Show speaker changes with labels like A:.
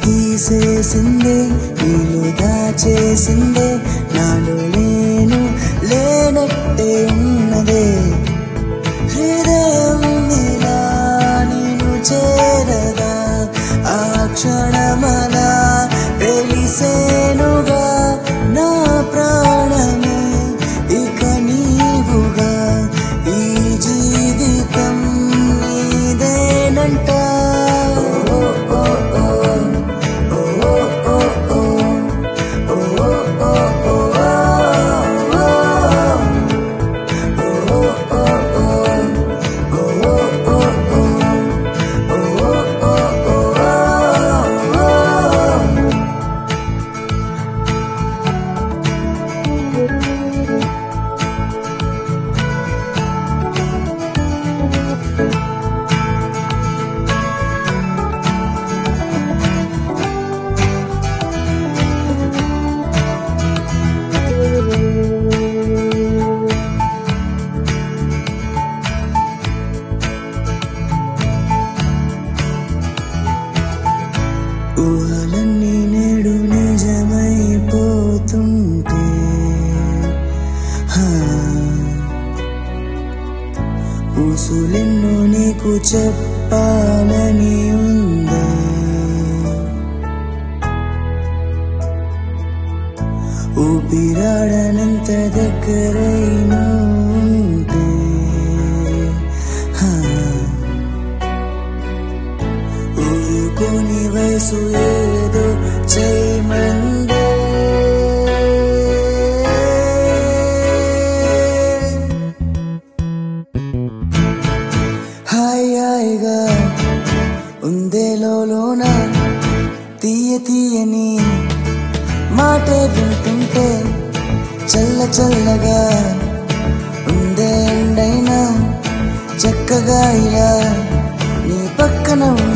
A: తీసేసిందే నీలో దాచేసిందే నాలో నేను లేనట్టే ఉన్నదే హృదయం ఇలా నేను చేరగా ఆ క్షణమలా తెలిసేనుగా నా ప్రాణమే ఇక నీవుగా ఈ జీవితం నీదేనంట ఓ ఓ ఓ ఓ ఓ ఓ ఓ ఓ ఓ ఊహలన్నీ నేడు నిజమైపోతుంటే హా. ఊసులెన్నో నీకు చెప్పాలని ఉందే ఊపిరాడనంత దగ్గరైనా ఉంటే హా. ఊరుకోని వయసు ఏదో చేయమందే హాయ్ హాయిగా ఉందే లోన తీయ తీయని మాటే వింటుంటే చల్ల చల్లగా ఉందే ఎండైనా చక్కగా ఇలా నీ పక్కన ఉండే